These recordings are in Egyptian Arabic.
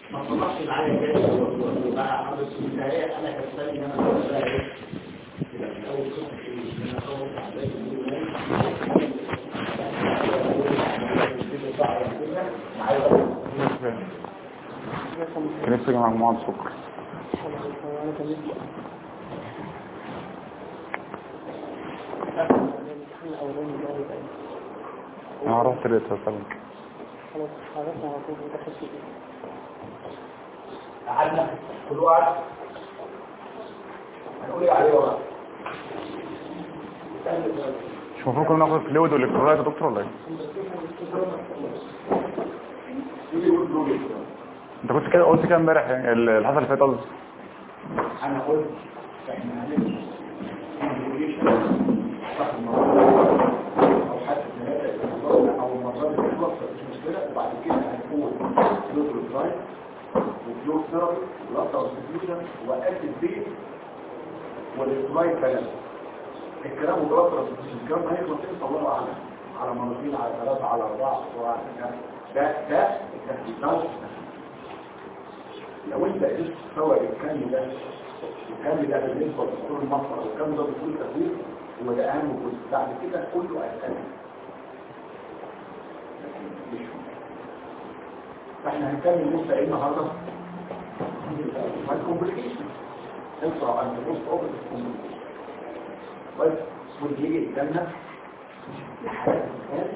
ما طلعش معايا كده وبقى عامل في النهايه انا كسبان ان انا بقول بقى ايه كده في اول خطوه في ان انا اخوف على كان نفسي اجي مع مجموعة سكر انا رحت لقيتها طبعا خلاص عرفنا على طول دخل في ايه قعدنا كل واحد هنقول ايه عليه ورا مش المفروض كنا ناخد فلويد والالكترولايت يا دكتور ولا ايه؟ انت كنت كده قلت كده امبارح يعني ال- الحصل اللي فات قصدي انا قلت احنا هنعمل انجليشن صح المرة او حتى ثلاثة او المرات اللي تخلص مش مشكلة وبعد كده هنقول فلوس الفرايد وفلوس ثيرابي ولاستا وسبيوشن واسيد بيت والفرايد بالانس الكلام مدرسة الكلام ده هيخلص امتى الله اعلم على مرتين على ثلاثة على أربعة وعلى ده ده التهديد ده لو انت قدرت تستوعب الكم ده الكم ده بالنسبه لدكتور المصر والكم ده بكل تدوير هو ده اهم جزء بعد كده كله اسهل لكن مش هو. فاحنا هنكمل لسه ايه النهارده الكومبليكيشن انصر عن النص اوبر الكومبليكيشن بس واللي قدامنا الحالات الثانيه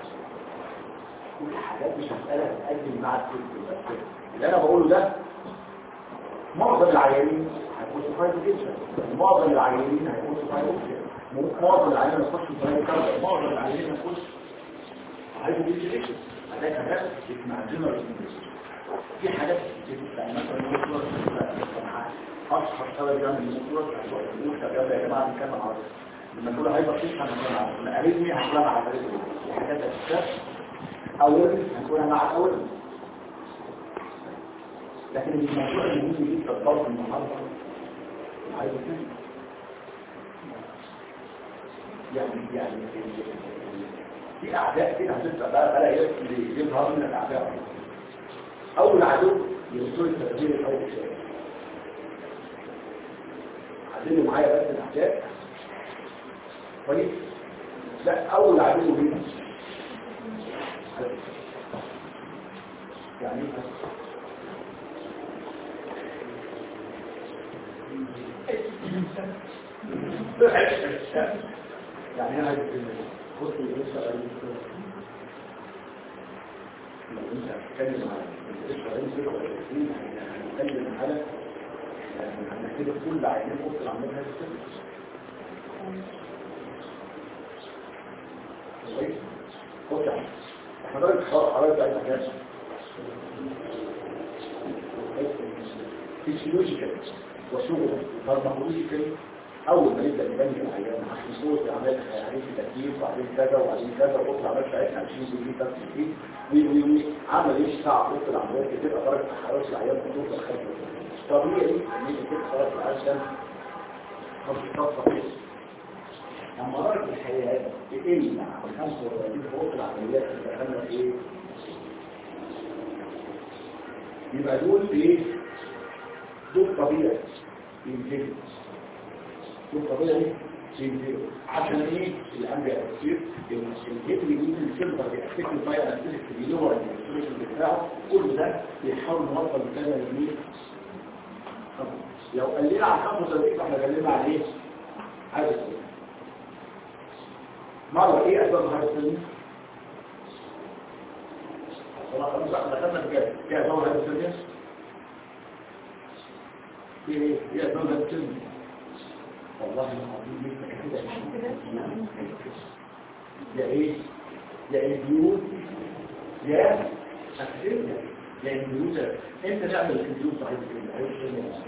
كل حاجات مش مساله تقدم مع الطب بس اللي انا بقوله ده معظم العيانين هيكونوا سوفايد جدا معظم العيانين هيكونوا سوفايد جدا معظم العيانين هيخشوا سوفايد كارد معظم العيانين هيخشوا عايزوا ديجريشن هتلاقي حاجات اسمها جنرال في حاجات يعني مثلا الموتور اشهر سبب يعمل الموتور هتقول يا جماعه نتكلم على لما تقول هايبر فيش هنتكلم على الاريزمي هنتكلم على الاريزمي في حاجات اساسيه اول هنقولها مع الاول لكن الموضوع اللي ممكن جدا برضه النهارده عايز كده يعني يعني في اعداء كده هتبقى بقى بقى يظهر من الاعداء اول عدو يوصل التدبير الاول شيء عدلوا معايا بس الاعداء كويس لا اول عدو مين يعني يعني انا كنت لسه لو انت هتتكلم على الاسرائيليين هنتكلم على هنكتب كل عينين قلت العمليه هذه السنه كويس خد احنا درجه حراره بتاعت حاجات فيسيولوجيكال وشغل فارماكولوجيكال اول ما يبدا يبني العيان عشان صوت عمل عليه تكييف وبعدين كذا وبعدين كذا وقلت عملت ساعتها 20 جنيه تكييف وي وي وي عمل ايه ساعه قلت العمليات بتبقى درجه حراره العيان بتوصل 5 طبيعي ان انت كده خلاص العيان خلاص طبيعي لما درجه الحياه تقل عن 45 فوق العمليات اللي دخلنا ايه يبقى دول ايه دول طبيعي ينتهي دول طبيعي ينتهي عشان ايه الانبياء كتير الهيد اللي السيلفر بيأكتف الفاير اكتف بيلور الانستريشن بتاعه كل ده بيحاول نوصل لكذا يمين لو قلنا على 75 احنا اتكلمنا عن ايه؟ هذا السؤال مرة ايه اسباب هذا السن؟ دخلنا بجد ايه اسباب هذا السن؟ في ايه؟ ايه اسباب هذا السن؟ والله العظيم لسه كده يا ايه؟ يا البيوت يا اكسيريا يا البيوت انت نعمل البيوت صحيح كده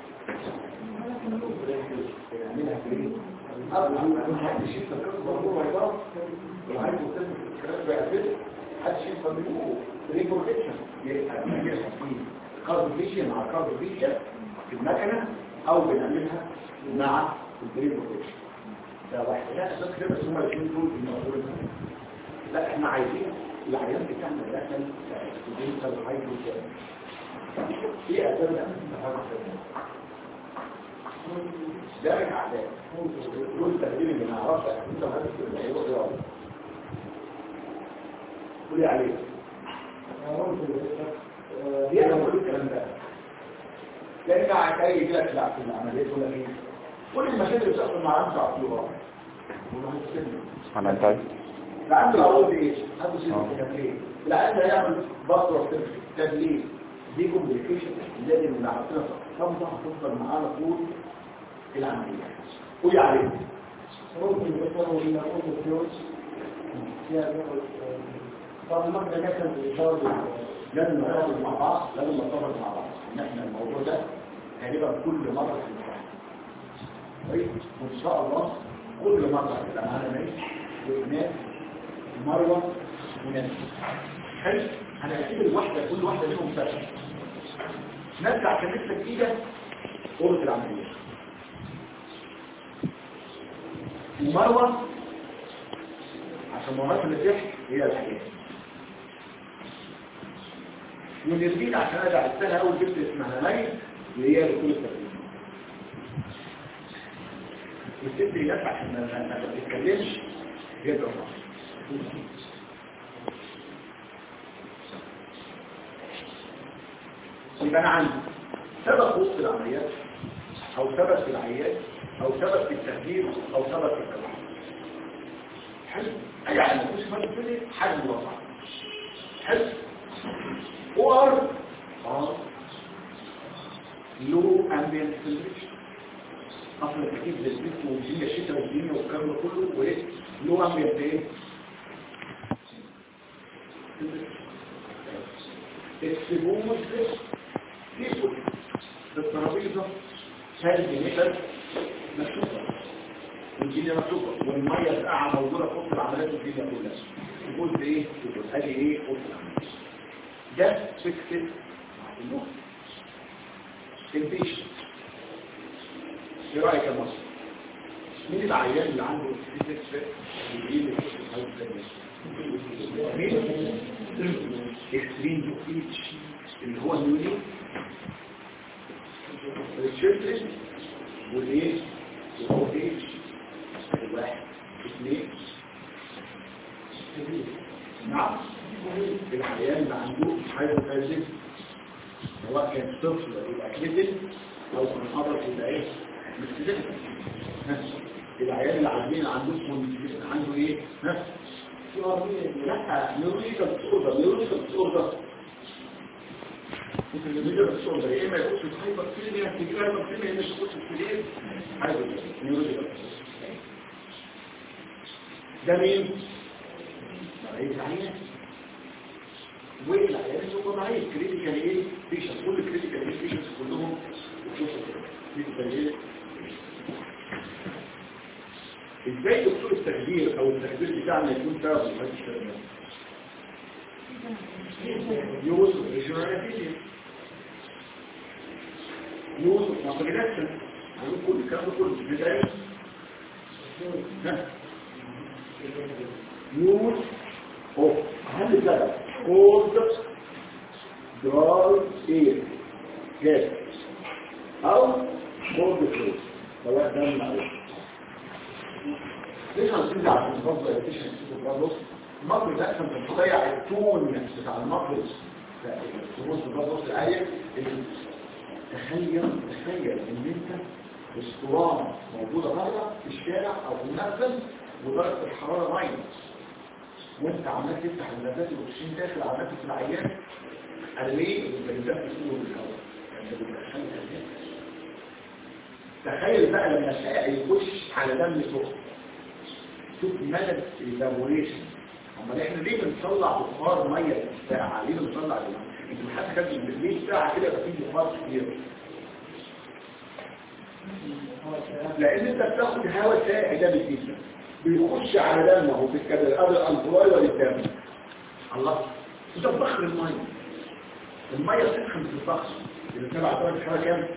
نعملها كده أبدا محدش يفكر الموضوع يضاف وعايز يتم الكلام بيعرفه محدش يفكر منه ريبورتيشن يبقى بنعملها في كاربوفيشن مع كاربوفيشن في المكنة أو بنعملها مع الريبورتيشن ده واحد لا بس كده بس هم الاثنين دول الموضوع لا احنا عايزين العيان بتاعنا داخل في الهايدروجين ايه اسباب التهاب السلام ده من اعداء دول التهديد اللي ما نعرفش انت ما هتكتب ايه بقى قولي عليه دي انا بقول الكلام ده لان عايز يجي لك لا في العمليه ولا ايه كل المشاكل اللي بتحصل مع عمس عطيوها ولا مستني انا انت عايز العمد العوض ايه عنده سيستم تكليف العمد هيعمل بطر تدليل دي كومبليكيشن لازم نعرفها خمسه هتفضل معانا طول العمليه قولي عليه ممكن يكونوا إلى أول فلوس فيها طبعا ما كده كان بيجاوب لازم نتفق مع بعض لازم نتفق مع بعض ان احنا الموضوع ده غالبا كل مره في الامتحان كويس وان شاء الله كل مره هتبقى معانا ناس واثنين مروه وناس حلو هنعتبر واحده كل واحده منهم سبب نرجع كمثل جديده اوضه العمليه ومروه عشان مرات النجاح هي الحياه ونرمين عشان ارجع السنه اول جبت اسمها مي اللي هي دكتور التدريب والست هناك عشان ما ما تتكلمش هي الدكتور يبقى انا عندي سبب في وسط العمليات او سبب في العيان او سبب في التخدير او سبب في الكلام حلو اي حاجه مش ممكن حاجه مرفعه حلو or or low ambient temperature اصلا التكييف للبيت والدنيا الشتاء والدنيا والكلام ده كله وايه لو ambient ايه اكسبوز ليكويد الترابيزه ثلج نشل مكتوبه والدنيا مكتوبه والميه الساقعه موجوده في وسط العمليات والدنيا كلها يقول ايه يقول ادي ايه وسط العمليات ده فكرة المخ البيشن ايه رأيك يا مصر مين العيان اللي عنده سيستك مين اكستريم دوكيتش اللي هو النيوني الشيرترين والايه والهوتيج واحد اثنين نعم العيان اللي عنده هايبوثايزم سواء كان طفل يبقى كليتل او منحرك يبقى ايه مستدل العيان اللي عندنا عنده عنده ايه ها لا نيوروليكال ديسوردر نيوروليكال ديسوردر نيوروليكال ديسوردر يا اما يخش في هايبر كلينيا تيجي هايبر كلينيا مش يخش في الايه هايبر نيوروليكال ده مين؟ رئيس عيان والعيان اللي هو ضعيف كريتيكال ايه بيشن كل كريتيكال ايه بيشنز كلهم كريتيكال ايه ازاي دكتور التخدير او التخدير بتاعنا يكون سبب في هذه الشغلات يوز ريجنراتيف يوز ماكريلاكشن هنقول كل الكلام ده كله بدايه يوز اوف اهم سبب كولد دراي اير جاز او كولد فلوس سواء ده معروف ليش هنسيب على المفضل الاتيشن البرادوس المقر ده عشان تضيع التون بتاع المقر التونس البرادوس الآية تخيل تخيل ان انت اسطوانة موجودة بره في الشارع او في المخزن ودرجة الحرارة ماينس وانت عمال تفتح النفس الاكسجين داخل على نفس العيان قال ليه البنزات بتقول بالهواء انت بتدخل تخيل بقى لما الشائع يخش على دم سخن شوف مدى الايفابوريشن امال احنا ليه بنطلع بخار ميه ساعه ليه بنطلع انت حتى كان ليه ساعه كده يبقى فيه بخار كتير لان انت بتاخد هواء ساقع ده بتنزل بيخش على دم اهو في الكبد قبل الانفراي والدم الله ده بخر الميه الميه تسخن في البخر اللي تبع درجه الحراره كام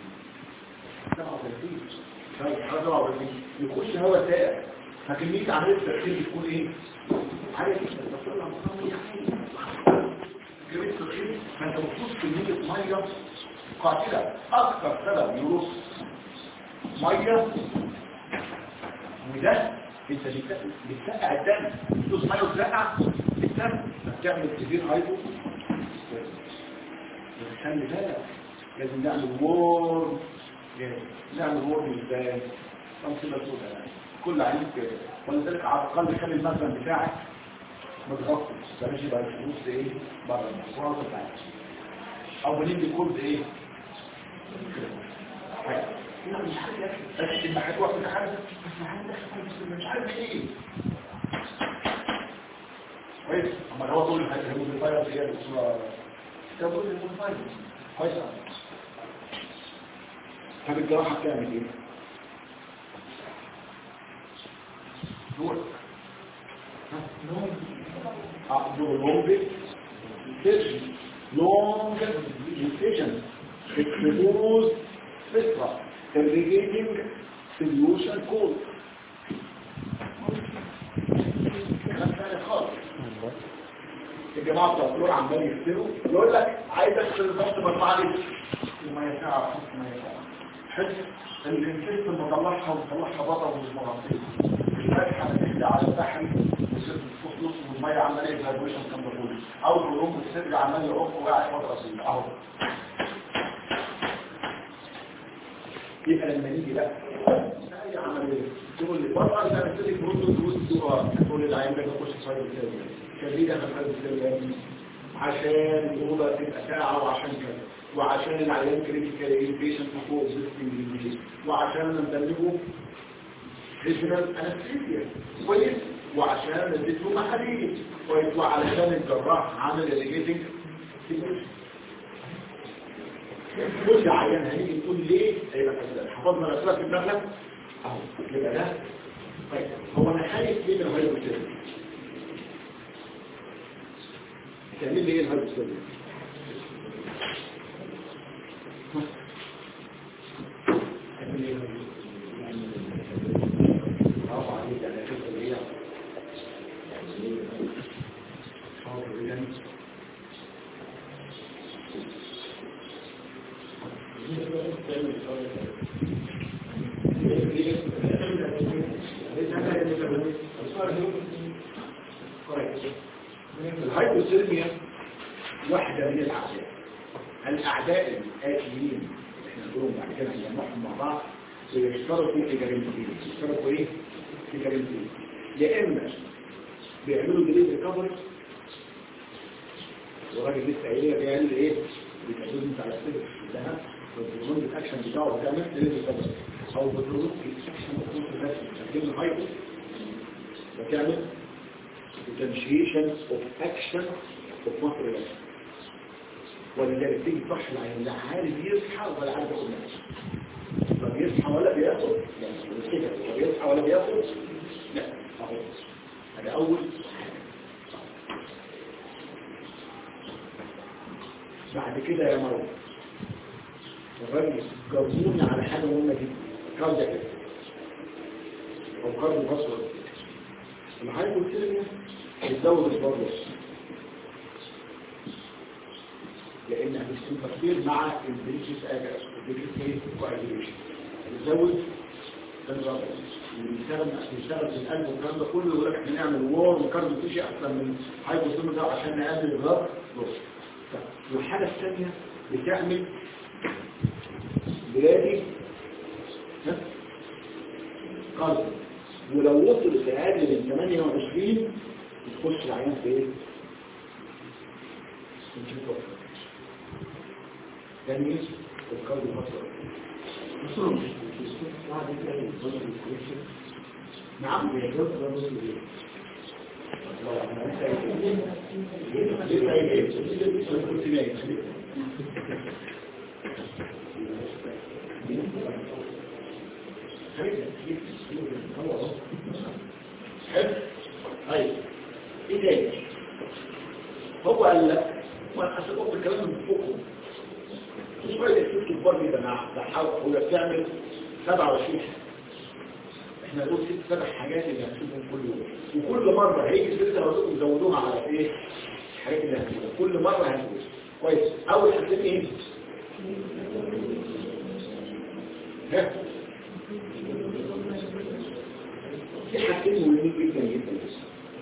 37 درجه الحراره 37 يخش هواء ساقع فكميه عمليه التركيز بتكون ايه عارف بتطلع مصنع كميه تدخين فانت المفروض كميه ميه قاتله اكثر سبب يرص ميه وده انت بتسقع بتسقع الدم بتدوس ميه وتسقع الدم فبتعمل كتير هايبو خلي بالك لازم نعمل وورم نعمل وورم ازاي تنصيبة سوداء كل عينيك كده ولذلك على الاقل خلي المخزن بتاعك متغطي بلاش يبقى الفلوس ايه بره الفرصه بتاعتك او بنيجي كود ايه حاجة. لا مش عارف بس لما هتروح في حاجه بس حاجه مش عارف ايه كويس اما هو طول الحاجه هو بيطير فيها بصوره تقول المفايد كويس طب الجراحه بتعمل ايه دول دول لونج فيشن لونج فيشن expose فكرة irrigating solution code كلام ثاني خالص الجماعة بتوع الدكتور عمال يكتبوا يقول لك عايز اغسل الضغط مرفع لي وما ينفع ما ينفع حس الانفست مطلعها ومطلعها بطل ومش مغطيه الفتحة بتهدى على البحر وصرت في نص والمية عمال يفايبريشن كان بقول او الهروب السرج عمال يعق وقاعد فترة سنة اهو يبقى لما نيجي بقى اي عمليه تقول لي بره انا ببتدي برضه دروس سؤال تقول لي العين ده يخش صيد الثاني كان انا في الثاني عشان الاوضه تبقى ساعه وعشان كذا وعشان العيان كريتيكال ايه بيشنت فوق اكزيستنج وعشان ندمجه ريجنال انستيزيا كويس وعشان اديته محاليل كويس وعلشان الجراح عامل الريجيتنج كل عيان هنيجي نقول ليه هيبقى كذا حفظنا الاسئله في دماغنا اهو يبقى ده طيب هو انا خايف ليه من الهايبوثيرميا تعمل لي ايه الهايبوثيرميا تعمل لي ايه برافو عليك انا شفت اللي هي شاطر جدا الهايبوثيرميا واحدة من الأعداء الأعداء الآتيين احنا نقولهم بعد كده نجمعهم مع بعض ويشتركوا في جريمتين يشتركوا ايه؟ في جريمتين يا إما بيعملوا ديليت ريكفري والراجل لسه قايل لك قال ايه؟ بيتعودوا انت على السر ده والبرنامج الاكشن بتاعه بتعمل ديليت ريكفري او بتروح الاكشن بتروح بس بتعمل هايبو بتعمل potentiation of action of muscle relaxation ولذلك تيجي تروح العين لا عارف يصحى ولا عارف ياخد نفسه لا بيصحى ولا بياخد يعني كده لا بيصحى ولا بياخد لا اهو هذا اول بعد كده يا مروه الراجل جربوني على حاجه مهمه جدا كاردياك كده او كارديو بصر الهايبوثيرميا بتزود البرلس لانها بتنتفير مع البريكس اجر البريكس كواجيليشن بتزود البرلس اللي بيشتغل بيشتغل في القلب والكلام ده كله يقول لك احنا نعمل وور وكارد تيجي احسن من هايبوثيرميا ده عشان نقلل الضغط والحاجه الثانيه بتعمل بلادي قلب ولو وصل لأقل من 28 تخش العيان في ايه؟ يعني ايه؟ القلب البصري نعم حلو طيب ايه تاني هو قال لك وانا هسيبكم الكلام من فوقكم شويه الست كبار جدا بحاول بتعمل 27 احنا نقول ست سبع حاجات اللي هنشوفهم كل يوم وكل مره هيجي ست هقول يزودوها على ايه الحاجات اللي هتقولها كل مرة هتقول كويس أول حاجتين إيه؟ ها؟ في حاجتين مهمين جدا جدا بس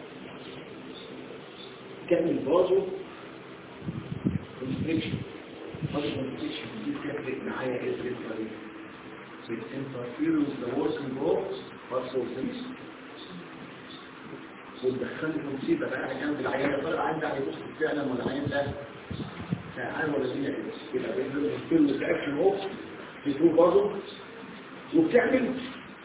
كان البازو كونستريكشن بازو كونستريكشن دي بتفرق معايا ايه في الطريق بتنترفير with the working growth pulsations وتدخلني في مصيبه بقى انا جنب العيان يا ترى عندي على يبص فعلا ولا العيان ده فعال ولا دي يبقى بيعمل اكشن اوف بتقول برضه وبتعمل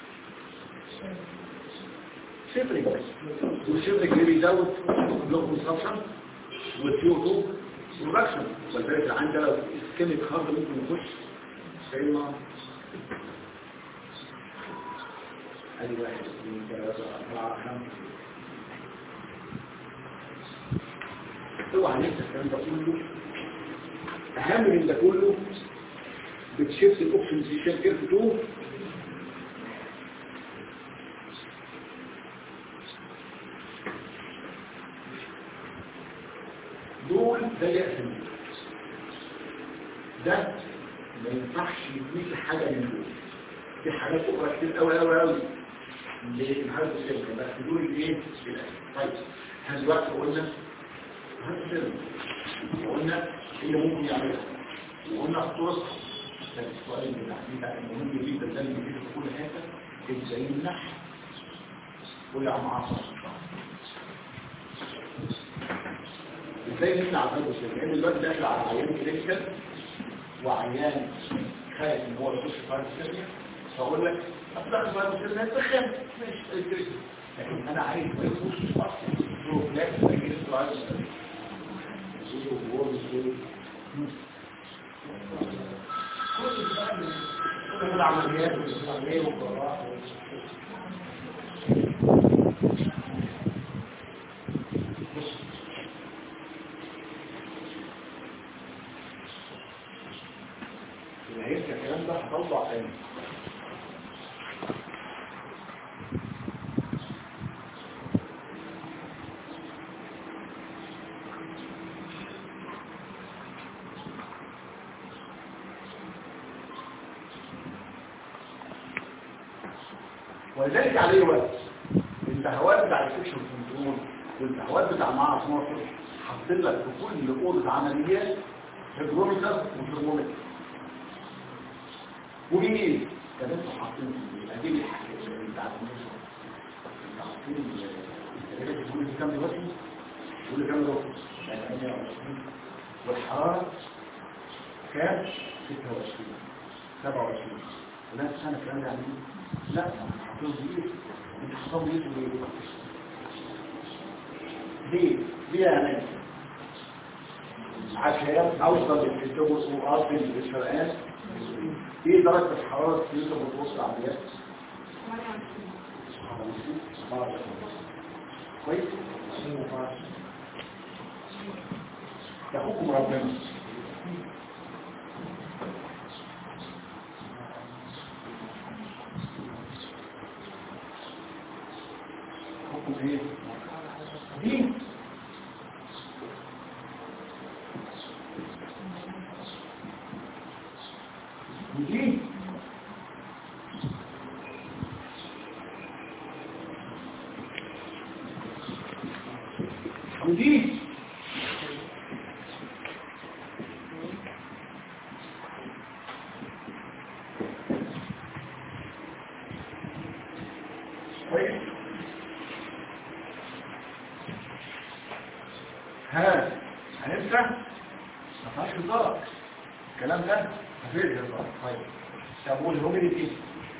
شفري والشفري اللي بيزود لو كونسبشن والسيو 2 برودكشن ولذلك العين ده لو اسكيميك هارد ممكن يخش سيما ادي واحد اثنين ثلاثة أربعة خمسة اوعى ننسى الكلام ده كله أهم من ده كله بتشيفت الأوكسجين كيرف 2 دول ده يقسم ده ما ينفعش يديك حاجة من دول في حاجات أخرى كتير قوي قوي قوي للحالة السلمة بس دول الايه؟ طيب احنا دلوقتي قلنا هذا السلم وقلنا ايه اللي ممكن يعملها وقلنا خطوط ده السؤال اللي تحديد بقى المهم جدا ده اللي بيجي في كل حته ازاي يمنح قول يا عم عصر ازاي نمنع هذا الشيء لان دلوقتي داخل على عيان كلينيكال وعيان خايف ان هو يخش في هذا السيريا فاقول لك ابدا في هذا السيريا تخاف ماشي الكريس لكن انا عايز ما يخش في اصلا بروفلاكس اجيب في هذا السيريا كل العمليات والعمليات والقراءات هيرجع الكلام ده هطلع تاني ولذلك عليه وقت التهوات بتاع السكشن كنترول والتهوات بتاع معرض 12 حاطين لك في كل اوضه عمليات هيدرومتر وثرمومتر وجميل كان انتوا حاطين اجيب الحاجات اللي بتاعت النشر انتوا حاطين الثلاجات بتقول دي كام دلوقتي بتقول كام دلوقتي يعني 28 والحراره كام 26 27 ولا سنه الكلام ده يعني لا حاطين دي انت حاطين دي ليه ليه ليه يا ناس عشان اوصل للتوبس واصل للشرقان ايه درجة الحرارة اللي انت بتبص عليها كويس ده حكم ربنا حكم ايه دين ودي ودي كويس ها هننسى ما فيهاش هزار الكلام ده مفيش هزار طيب طب والهوميديتي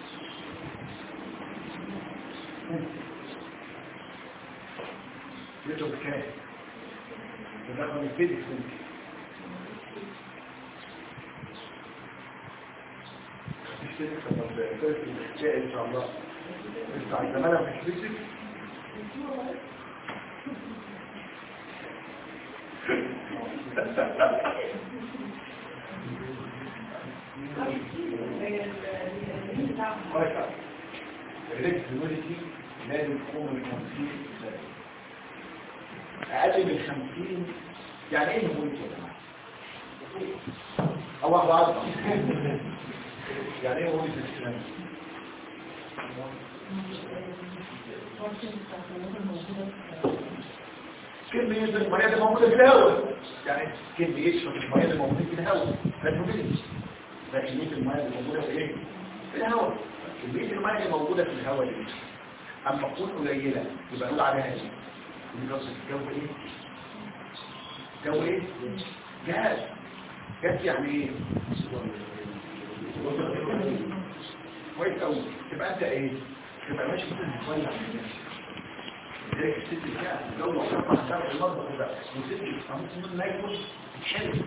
يطلب كام تدخل الفيزيكس انت ان شاء الله انت عندما في الفيزيكس كويس الريكتيموليتي لازم تكون من 50 اقل من 50 يعني ايه هيموليتي يا جماعه او واحده عارفه يعني ايه هيموليتي الاسلام كمية المياه اللي موجودة في الهواء يعني كمية المياه اللي موجودة في الهواء ده الموجودة ده كمية المياه اللي موجودة في ايه؟ في الهواء كمية المياه اللي موجودة في الهواء دي اما تكون قليلة يبقى نقول عليها ايه؟ نقول الجو ايه؟ جو ايه؟ جاز جاز يعني ايه؟ كويس قوي تبقى انت ايه؟ تبقى ماشي مثلا هتولع لذلك الست اللي كانت تتجوع وتطلع تشتغل في المطبخ ده والست اللي ممكن منها ياكل تتحرق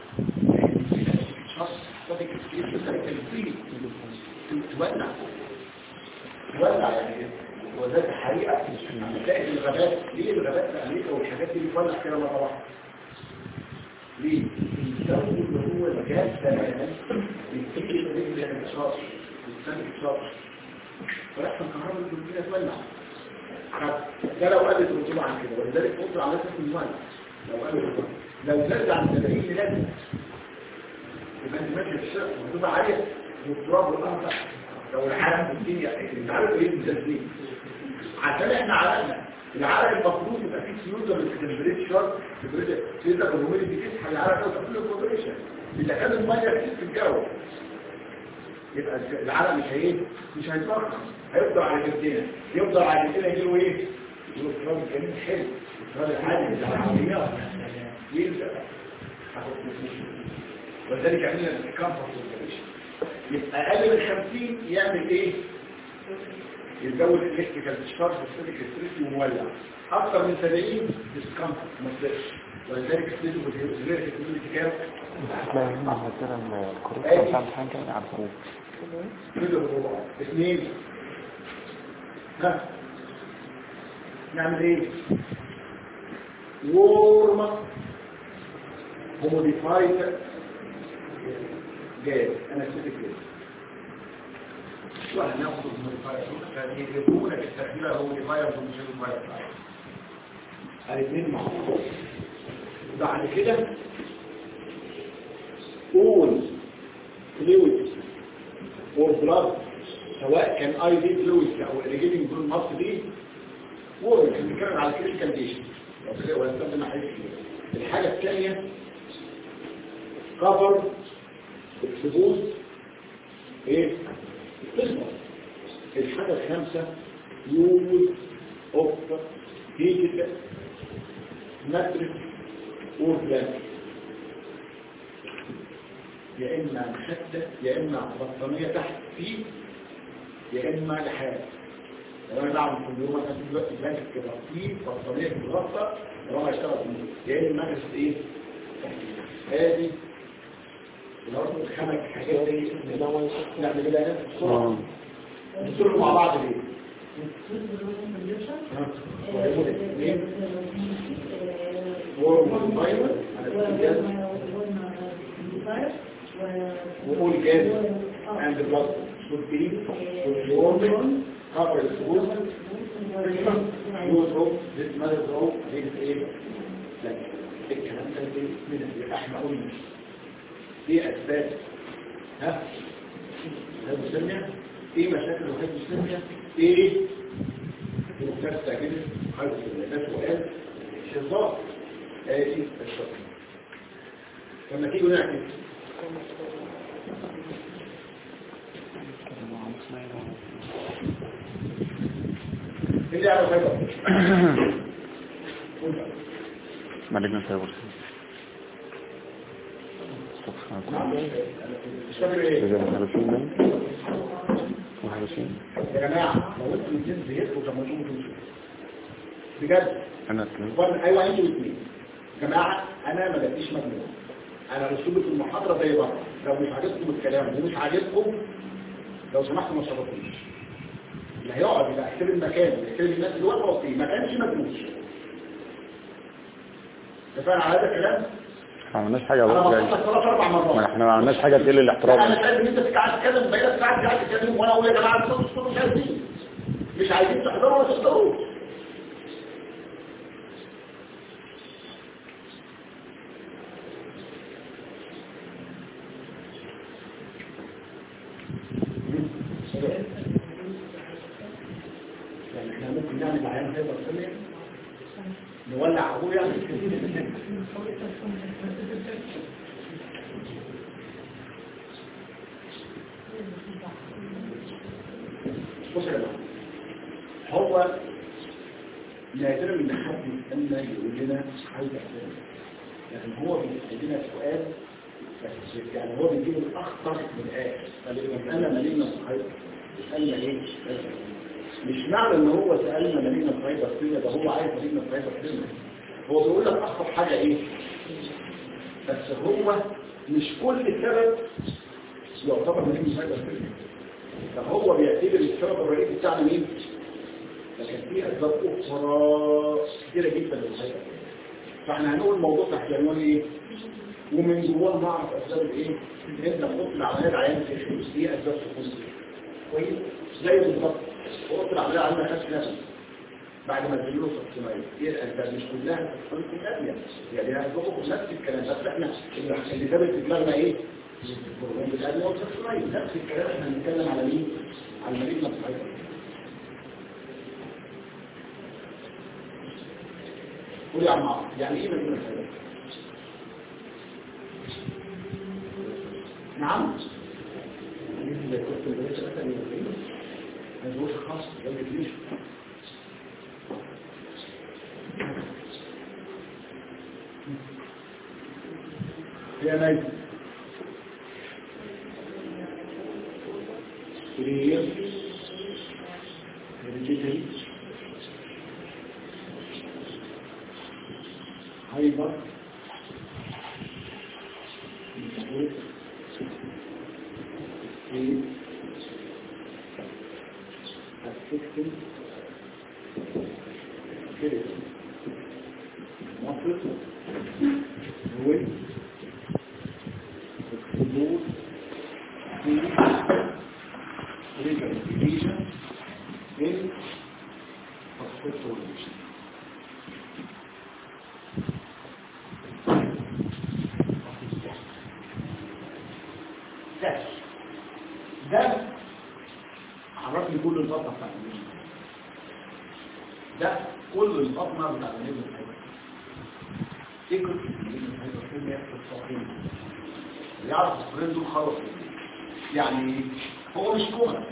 تولع تولع يعني وذات حريقة تلاقي الغابات ليه الغابات في أمريكا والحاجات دي بتولع كده مرة واحدة ليه؟ الجو اللي هو الجاز تماما بيبتدي يبتدي الانتشار بيتسمى انتشار فيحصل كهرباء الجنوبية تولع ده لو قلت الرطوبة عن كده ولذلك قلت على اساس الميه لو قلت الرطوبة لو زاد عن 70 لازم يبقى انت ماشي في الشارع الرطوبة عالية والتراب والارض تحت لو العالم في الدنيا انت عارف ايه المزازين عشان احنا عرقنا العرق المفروض يبقى فيه سيوتر التمبريتشر تقدر الهوميديتي تسحب العرق ده وتعمل له كوبريشن اذا كان الميه كتير في الجو يبقى العرق مش هي مش هيتفرق هيفضل على جلدنا يفضل على جلدنا يجيله ايه يجيله التراب الجميل حلو التراب العادي بتاع العربيات يلزق ولذلك عملنا الكامفورت كوبريشن يبقى اقل من 50 يعمل ايه الجو الالكتريكال ديسشارج والسيتيك الكتريكي ومولع اكثر من 70 ديسكمفورت ما تقدرش ولذلك السيتيك والسيتيك الكتريكي كام هتلاقي هنا مثلا الكروت بتاع حاجة عارفوه اثنين ها نعمل ايه وورم هوموديفايد جاز انا سيتك جاز واحد ناخد هوموديفايد كان يجيبونا بالتخدير هوموديفايد وموديفايد الاثنين محفوظ بعد كده قول فلويد اور بلاد سواء كان اي دي فلويد او الريجيتنج بلود مصر دي وورم كان بيتكلم على كريتيكال ديشن ويستخدم حاجات كتير الحاجه الثانيه كفر اكسبوز ايه قسمه الحاجه الخامسه يوز اوف هيتد ماتريك اور بلانك يا اما مخده يا اما بطانيه تحت فيه يا اما لحاف لو انا بعمل كل يوم انا دلوقتي بلاكت كده فيه بطانيه متغطى لو انا اشتغل فيه يا اما مجلس ايه هادي لو الخمس حاجات دي نعمل كده بسرعه نصرف مع بعض ليه وقول جاز and the blood should be should be warm cover the wound use rope this mother rope this ايه لكن الكلام ده من احنا قلنا ايه اسباب ها هذا السمية ايه مشاكل وهذا السمية ايه المكتب تأكيد حيث ده سؤال شظاء آتي الشرط لما تيجوا نعكس اللي يعرف هيبقى مالجنا سايبر مش فاكر ايه إذا هرسين ده وهرسين يا جماعة لو انتوا الاثنين زهقتوا طب ما تقوموا تمشوا بجد أنا أتكلم فرق ايوه انتوا الاثنين جماعة انا ما بديش مجنون انا اسلوبي في المحاضرة زي بره لو مش عاجبكم الكلام ومش عاجبكم لو سمحتوا ما تشرفوش اللي هيقعد يبقى احترم المكان ويحترم الناس اللي واقفه فيه ما كانش مجنون اتفقنا على هذا الكلام ما عملناش حاجة انا بقى بصيت ثلاث اربع مرات ما احنا ما عملناش حاجة تقل انا الاحترام شايف ان انت قاعد تتكلم بقالك ساعات قاعد تتكلم وانا اقول يا جماعه الصوت الصوت مش عايزين مش عايزين تحضروا ولا تحضروا هيبقى سنة نولع ابويا بص يا جماعه هو نادرا من حد يسالنا يقول لنا عايز احلام لكن هو بيسال لنا سؤال بس يعني هو بيجيب الاخطر من الاخر فالمساله مالينا صحيح يسالنا ايه مش معنى ان هو سالنا مالينا صحيح بس ده هو عايز مالينا صحيح بس هو بيقول لك اخطر حاجه ايه بس هو مش كل سبب يعتبر مالينا صحيح بس فهو بيعتبر السبب الرئيسي بتاعنا مين لكن في اسباب اخرى كتيره جدا للحياه فاحنا هنقول الموضوع تحت عنوان ايه ومن جواه نعرف اسباب الايه نبدا نحط العمليه العيان في الفلوس دي اسباب تخص كويس زي بالظبط قلت العمليه عندنا خمس نفس بعد ما تجيله سبتمايل ايه الاسباب مش كلها تكون اديه يعني هتبقوا نفس الكلام بس احنا اللي ثابت في دماغنا ايه الاديه والسبتمايل نفس الكلام احنا بنتكلم على مين على المريض نفسه قول يا عم عمرو، يعني ايه مدينة الخير نعم اللي كنت البنات مثلا يقولين ما يقولش خاص ما يجيش يا نايم كلية رجيتي هايبر affecting fertility. مصر هو الحضور في ريجن in hospitalization. ده ده عرفني كل البطنة بتاعت النجم ده كل البطنة بتاعت النجم الحيوان تكر النجم الحيوان فين يحصل الصحيح يعرف الصحيح دول خلص يعني هو مش كومن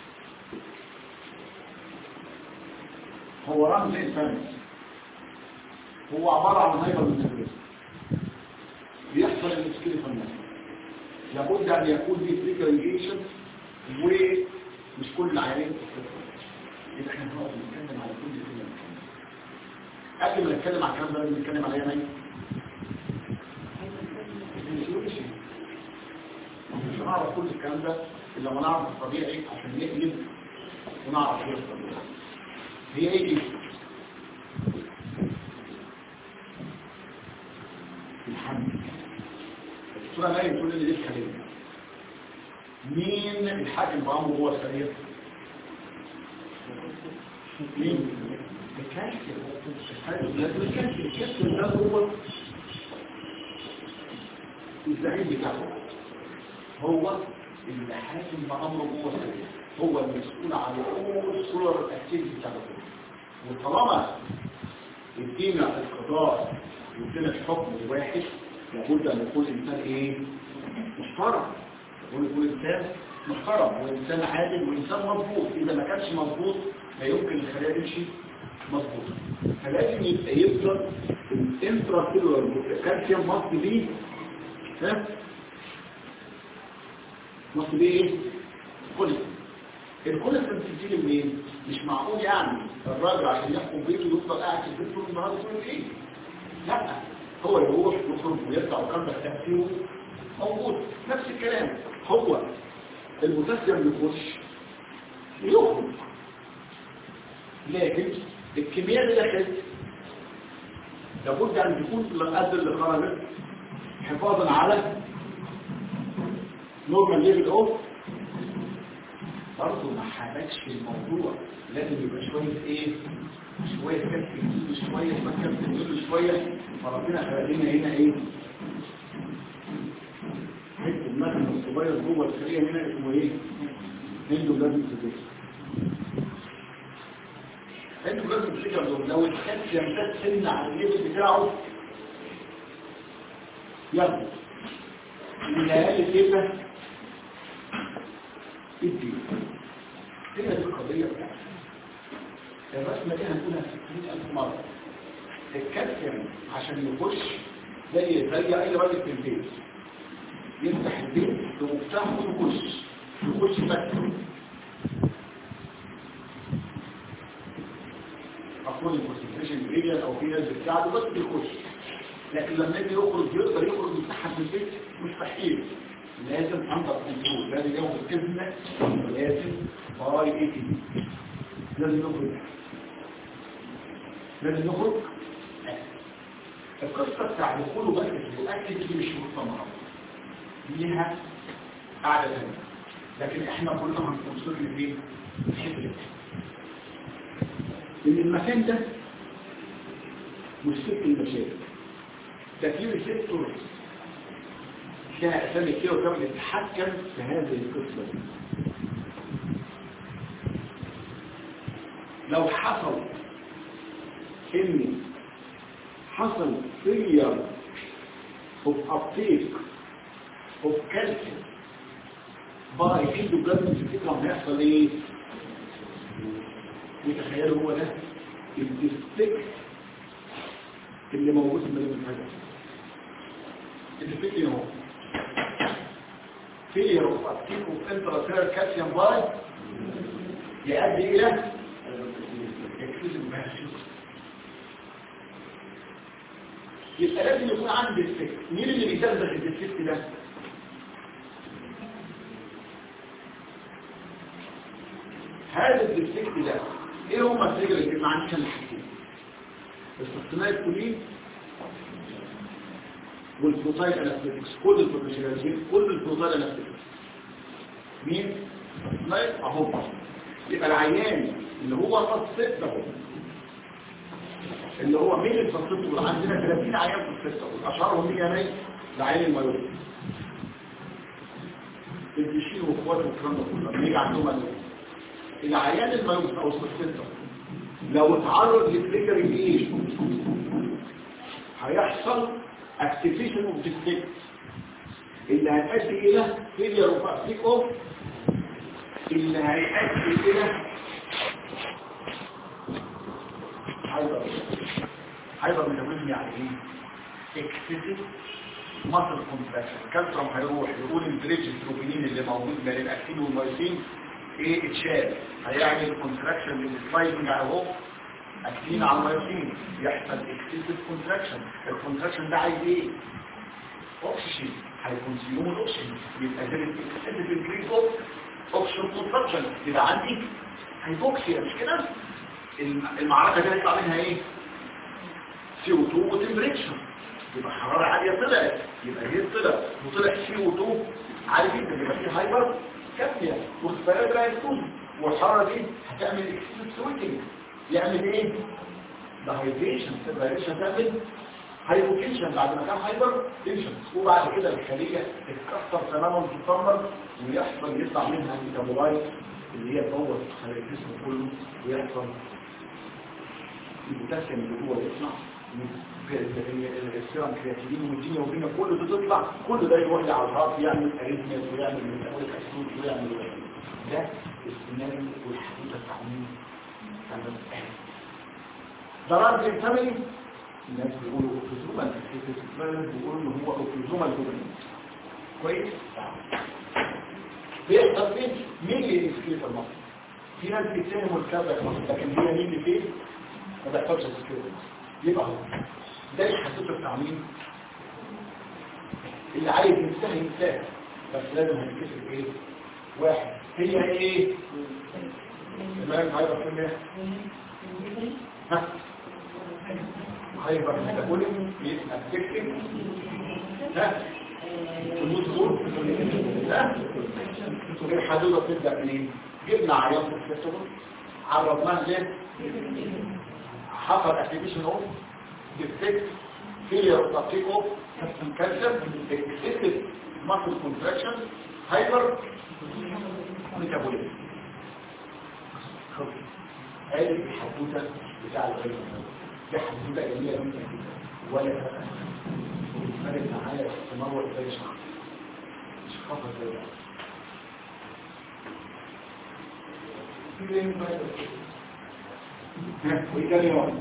هو رمز انساني هو عبارة عن هايبر من بيحصل المشكلة في الناس لابد ان يكون في فريكريشن ومش كل العيانين يبقى احنا هنقعد نتكلم على كل كلمه قبل ما نتكلم على الكلام ده لازم نتكلم على ايه نايم مش هنعرف كل الكلام ده الا لما نعرف الطبيعي عشان نقلب ونعرف ايه الطبيعي هي ايه دي الحمد الصورة نايم كل اللي ليه خليل مين الحاكم بأمره هو الخليل مين الكالسيوم الكالسيوم الكالسيوم ده هو الزعيم بتاعه هو اللي حاكم بأمره هو الخليل هو المسؤول عن كل الصور الأكتيفيتي بتاعته وطالما ادينا القضاء وادينا الحكم الواحد لابد ان يكون الانسان ايه محترم يقول يكون انسان محترم وانسان عادل وانسان مضبوط اذا ما كانش مضبوط لا يمكن الخلايا تمشي مضبوط فلازم يبقى يفضل الانترا سيلولار كالسيوم مصر بيه ها مصر بيه ايه كل الكوليسترول بتيجي منين مش معقول يعني الراجل عشان يحكم بيته يفضل قاعد في البيت طول النهار يقول ايه لا هو يروح يخرج ويرجع وكان تأثيره موجود نفس الكلام هو المتسم يخش ويخرج لكن الكمية اللي دخلت لابد ان تكون قد اللي خرجت حفاظا على نورمال ليفل اوف برضه ما حبكش الموضوع لازم يبقى شوية ايه شوية كف يجيب شوية ما كف يجيب شوية فربنا خلقنا هنا ايه حته المكن الصغير جوه الخلية هنا اسمه ايه هندو لازم تدرس انتوا لازم تفتكروا دول لو الكالسيوم ده سن على الليفل بتاعه يلا النهاية كده ادي هي دي القضية بتاعتي الرسمة دي هنقولها 600,000 مرة الكالسيوم عشان يخش زي زي اي راجل في البيت يفتح البيت بمفتاحه ويخش يخش فتح اقول الكونسنتريشن جريديان او في ناس بتساعده بس بيخش لكن لما يجي يخرج يقدر يخرج يفتحها في البيت مستحيل لازم عندك كنترول لازم ياخد كلمه لازم باي اي تي لازم يخرج لازم يخرج القصة بتاع دخوله بس يؤكد دي مش مؤتمرة ليها قاعدة ثانية لكن احنا كلنا هنوصل لفين؟ الحته ان المكان ده مش ست المشاكل ده فيه سيكتور فيها اسامي كده وكمان تتحكم في هذه القصة دي لو حصل ان حصل failure of uptake of calcium by endoplasmic reticulum هيحصل ايه؟ وتخيلوا هو ده الديستكت اللي موجود في مدينة الحاجة الديستكت هو failure of uptake of intracellular calcium by يؤدي الى exclusive biological يبقى لازم يكون عندي الديستكت مين اللي بيدغدغ الديستكت ده هذا الديستكت ده ايه هما الفكره اللي ما عنديش انا حاجتين استثناء الكولين والبروتاين انستيكس كل البروتينات كل البروتاين انستيكس مين استثناء اهو يبقى العيان اللي هو تصفت اهو اللي هو مين التصفيق عندنا 30 عيان في القصه اشهرهم مين يا مي العيان الميوت الدشين واخواته والكلام ده كله لما يجي عندهم الميوت العيان الميوت او التصفيق لو اتعرض لفليكرنج ايش هيحصل اكتيفيشن اوف ديستكت اللي هتؤدي الى فيلير اوف ابتيك اوف اللي هيؤدي الى هايبر هايبر ميتابوليزم يعني ايه اكسسيف ماسل كونتراكشن الكالسيوم هيروح يقول البريدج التروبينين اللي موجود بين الاكتين والمايسين ايه اتشال هيعمل كونتراكشن للسلايدنج اهو اكتين على المايسين يحصل اكسسيف كونتراكشن الكونتراكشن ده عايز ايه اوكسجين هيكونسيوم الاكسجين يبقى ده الاكسسيف انكريز اوف اوكسجين كونتراكشن يبقى عندي هيبوكسيا مش كده المعركة دي هيطلع منها ايه CO2 وتمبريتشر يبقى حرارة عالية طلعت يبقى هي طلع وطلع CO2 عالي جدا يبقى فيه هايبر كابنيا واختفارات رايكوز والحرارة دي هتعمل اكسيس سويتنج يعمل ايه دهايدريشن الدهايدريشن هتعمل هايبوكيشن بعد ما كان هايبر تنشن وبعد كده الخلية تتكسر تماما وتتدمر ويحصل يطلع منها ميتابولايت اللي هي تبوظ خلايا الجسم كله ويحصل البوتاسيوم اللي هو يطلع السيرم كرياتينين والدنيا وبينا كله ده تطلع كل ده يروح على الهارت يعمل اريثميا ويعمل ميتابوليك اسيد ويعمل ده السيناريو والحدوته بتاع مين؟ ده رد الفاميلي الناس بيقولوا اوكيزوما بيقولوا ان هو اوكيزوما الجبن كويس بيحصل فين مين اللي يسكيل في المصر في ناس بيتسموا الكذا لكن هي مين اللي فين ما بيحصلش سكيل يبقى هو ده الحدوته بتاع مين اللي عايز ينتهي ينتهي بس لازم هنكسر ايه واحد هي ايه تمام هيبقى فين ايه ها هيبقى ميتابوليك يبقى تكتب ها الموت ها الحدوده بتبدا منين جبنا عيان في الفيستول عرضناه ليه حصل اكتيفيشن اوف ديفكت فيلير اوف تطبيق اوف كالسيوم اكسسيف ماسل كونتراكشن هايبر ميتابوليزم ادي الحدوته بتاع الغيب دي حدوته جميله جدا جدا ولا فرق وبتفرق معايا تنور زي شخص مش خطر زي ده في زي ما وايه تاني يوم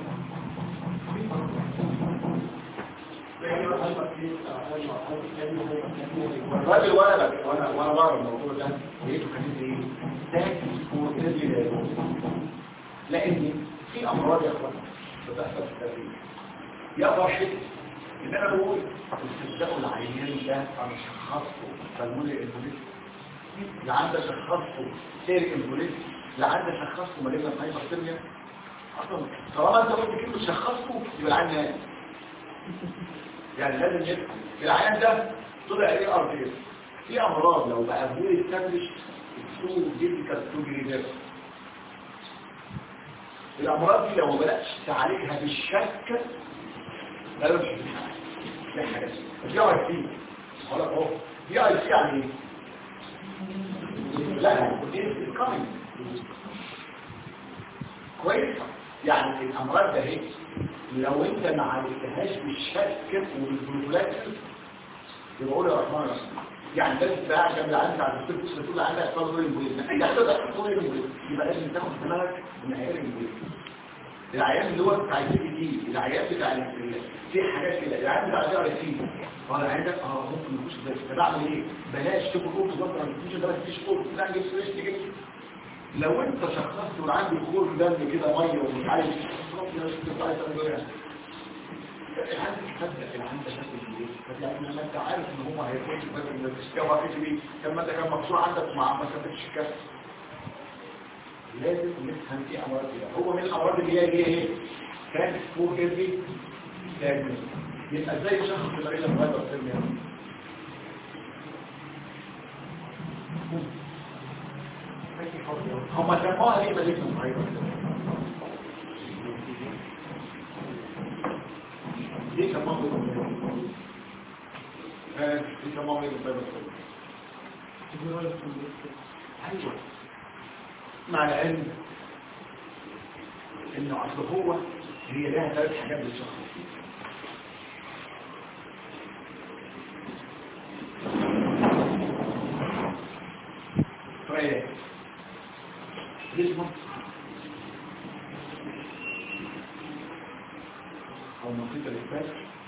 الراجل وانا بك وانا وانا بقرا الموضوع ده لقيته كان ايه تاكس وتدري لان في امراض يا اخوان بتحصل في التدريب يا فرحتي ان انا بقول استبداء العيان ده انا شخصته فالمولي البوليس لعند شخصته سير البوليس لعند شخصته مريض هايبرتيرميا اصلا طالما انت قلت كلمه شخصته يبقى العيان نايم يعني لازم يبقى العيان ده طلع ايه ار دي في امراض لو بقى بول استابلش السوق ديفيكال تو ريفيرس الامراض دي لو ما بداتش تعالجها بالشك لا لا مش دي حاجه دي اي سي خلاص اهو دي اي سي يعني ايه لا it's coming كويس يعني الامراض ده هيك لو انت ما عالجتهاش بالشك وبالبروفلاكسس يبقى قول يا رحمن الرحيم يعني لازم تبقى قاعد جنب العيان بتاع الدكتور بص تقول عندك اطفال غير المبوليزم اي حاجه تقدر تقول غير المبوليزم يبقى لازم تاخد في دماغك ان عيان المبوليزم العيان اللي هو بتاع الجي دي العيان بتاع ال- في حاجات كده العيان بتاع الجي ار سي قال عندك اه ممكن يخش ده طب اعمل ايه بلاش تاكل قرص برضه ما تديش ده ما تديش قرص لا جيب فريش تجيب لو انت شخصت وعنده خور دم كده ميه ومش عارف خلاص يا شيخ انت عايز تعمل ايه العيان تصدق العيان ده شكله ايه فتلاقي لما انت عارف ان هو هيخش بس ان الكشكاوى هتيجي بيه كان ما انت كان مكسور عندك مع ما ثبتش الكشف لازم نفهم في امراض كده هو من الامراض اللي هي اللي هي ايه كان فور جدي دايجنوز يبقى ازاي تشخص المريض المرضى السرية هم سموها ليه مليكم مريضة ليه سموها مليكم مريضة ليه سموها مليكم مريضة ايوه مع العلم انه اصل هو هي لها ثلاث حاجات للشخص طيب جسمه او منطقة الإثبات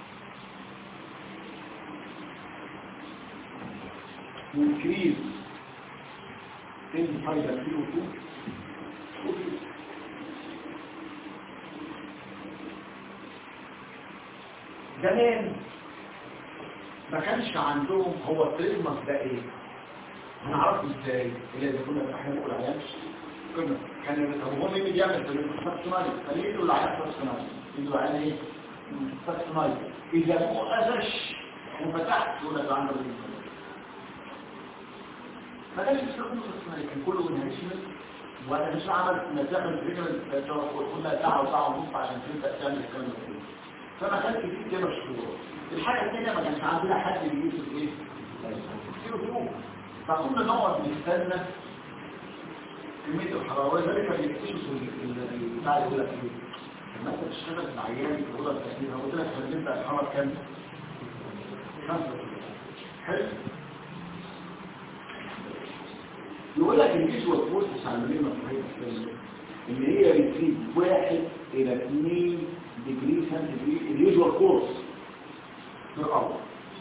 والكريز تنزل فايدة فيه وفوق زمان ما كانش عندهم هو التريزمس ده ايه هنعرفه ازاي اللي اذا كنا احنا نقول عيان كنا كان هو مين اللي بيعمل تريزمس فاكسونايز خليه له العيان فاكسونايز يقول له عيان ايه فاكسونايز اذا هو قفش وفتحت يقول لك عنده تريزمس ما كانش بيستخدموا فاكسونايز كان كله انهيشمنت وانا مش عمل نتاخد فكره قلنا ساعه وساعه ونص عشان تبدا تعمل الكلام ده كله فما كانش في كده مشهور الحاجه الثانيه ما كانش عندنا حد بيجيب ايه كيلو فوق فكنا نقعد نستنى كميه الحراره ذلك اللي يكتشفوا البتاع يقول لك ايه لما انت بتشتغل مع عيال يقول لك تقريبا قلت لك هنبدا الحراره كام؟ خمسة حلو يقول لك الفيجوال فورسز على المليون مفاهيم اللي هي بتزيد واحد الى اثنين ديجري سنتيجري اليوجوال كورس في الارض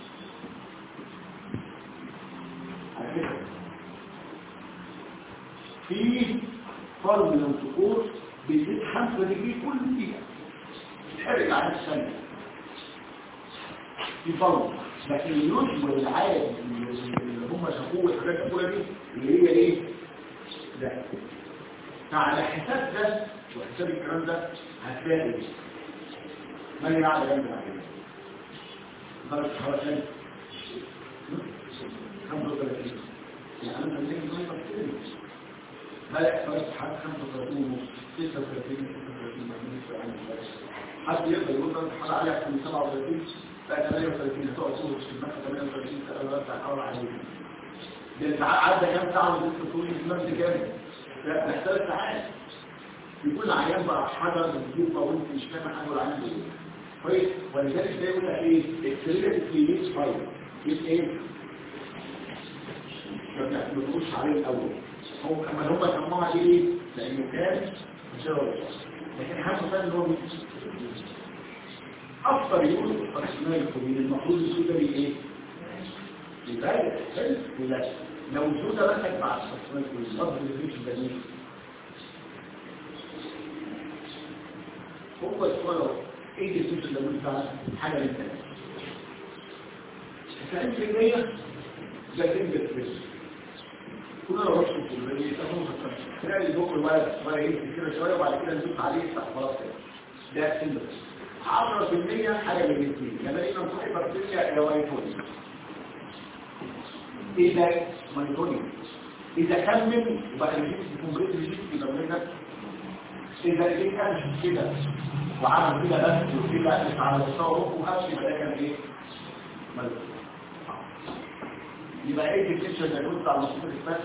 على فكره في فرض من الطقوس بيزيد 5 ديجري كل دقيقه تتحرك عن الثانيه في فرض لكن اليوجوال العادي اللي هم شافوه الحاجات الاولى دي اللي هي ايه ده فعلى حساب ده وحساب الكلام ده هتلاقي ما هي على جنب العين درجة حرارة 35 يعني أنا من اللي ما يبقى بلع درجة حرارة 35 ونص 36 36 ما بالنسبة عن البلد حد يقدر يقول درجة حرارة عليها في 37 بقى 38 هتقعد تقول في المكة 38 سنة درجة حرارة عليها ده انت عدى كام ساعة وزدت طول الإسلام دي كام؟ لا ثلاث ساعات يكون العيان بقى حجر بتجيب وانت مش فاهم حاجه ولا عيان ايه كويس ولذلك ده يقول لك ايه اكسلريت كلينيكس فايل يبقى ايه ما بتقولش عليه الاول هو كمان هم سموها ايه لانه كان جرى لكن حاسس ان هو افضل يقول رحمه الكبير المفروض السوده دي ايه يبقى حلو ولا لو السوده بس بعد رحمه الكبير الصبر اللي فيه البنين هو السؤال ايه السوده اللي انت حاجه من ثلاثه 90% لكن بتفرق كنا لو رحت في البنية تاخد تلاقي البوك الولد ولا يمشي كده شويه وبعد كده نزيد عليه يفتح خلاص كده ده سندس 10% حاجه من الاثنين يا بقينا نصحي بكتيريا يا وايتوني اذا مايتوني اذا كمل يبقى الجيت الكمبريت الجيت يبقى منك اذا الجيت كان كده وعمل كده بس وكده مش على مستوى روحه وهمشي يبقى ده كان ايه؟ مايتوني يبقى ايه الكتشر اللي كنت على مصيبة الفات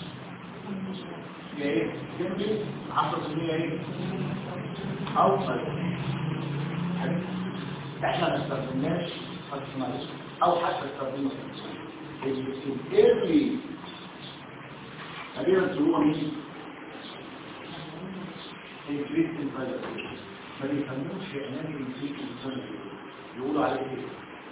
يا ايه جنبي 10% ايه اوصل احنا ما استخدمناش معلش او حتى استخدمنا الايرلي خلينا هو مين انكريس انفايلر ما بيسموش في اعلان انكريس انفايلر يقولوا عليه ايه